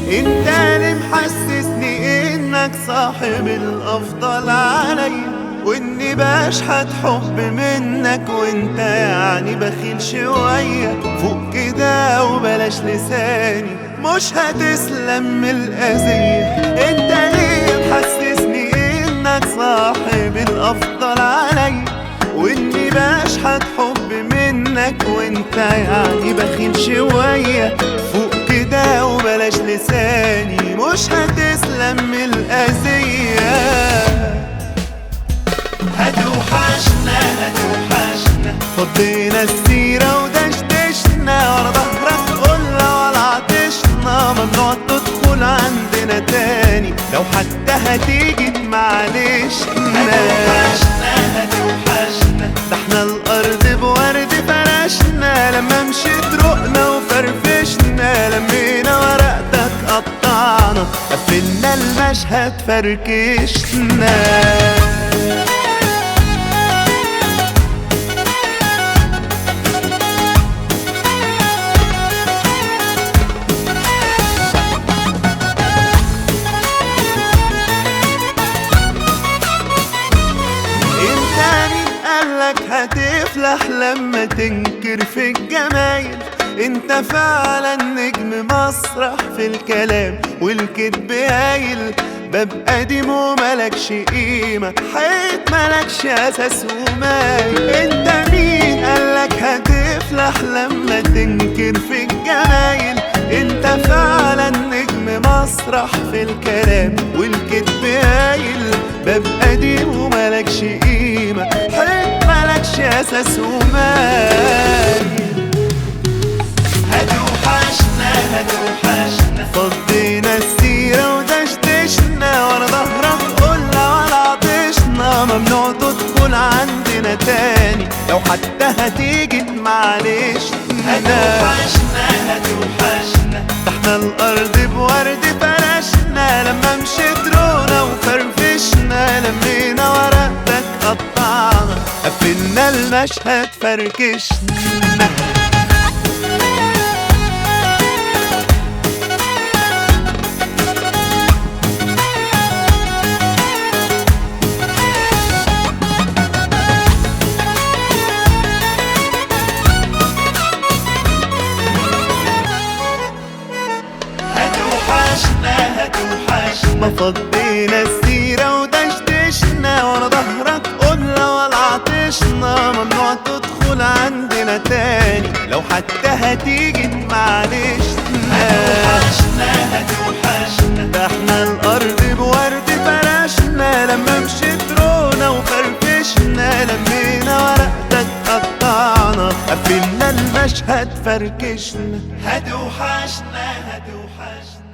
انت اللي محسسني انك صاحب الافضل عليا واني بشحت حب منك وانت يعني بخيل شوية فوق كده وبلاش لساني مش هتسلم من الأذية انت ليه محسسني انك صاحب الافضل عليا واني بشحت حب منك وانت يعني بخيل شوية فوق كده وبلاش لساني مش هتسلم من الأذية هتوحشنا هتوحشنا فضينا السيرة ودشدشنا ورا ظهرك قلنا ولا عطشنا ممنوع تدخل عندنا تاني لو حتى هتيجي معلش هتوحشنا هتوحشنا ده احنا الأرض بورد فرشنا لما مشيت رقنا وفرفشنا لمينا ورقتك قطعنا قفلنا المشهد فركشنا انت مين قالك هتفلح لما تنكر في الجمايل انت فعلا نجم مسرح في الكلام والكذب هايل باب قديم وملكش قيمة حيط ملكش أساس ومايل انت مين قالك هتفلح لما تنكر في الجمايل انت فعلا نجم مسرح في الكلام والكذب هايل باب قديم وملكش قيمة حيط ملكش أساس ومايل هتوحشنا هتوحشنا فضينا السيرة ودشدشنا ورا ظهرك قلنا ولا عطشنا ممنوع تدخل عندنا تاني لو حتى هتيجي معلش هتوحشنا هتوحشنا ده احنا الأرض بورد فرشنا لما مشيت رونا وفرفشنا لمينا ورقتك قطعنا قفلنا المشهد فركشنا هتوحشنا هتوحشنا ما فضينا السيرة ودشدشنا ورا ظهرك قلنا ولا عطشنا ممنوع تدخل عندنا تاني لو حتى هتيجي معلش هتوحشنا هتوحشنا ده احنا الأرض بورد فرشنا لما مشيت رونا وفرفشنا لمينا ورقتك قطعنا قفلنا المشهد فركشنا هتوحشنا هتوحشنا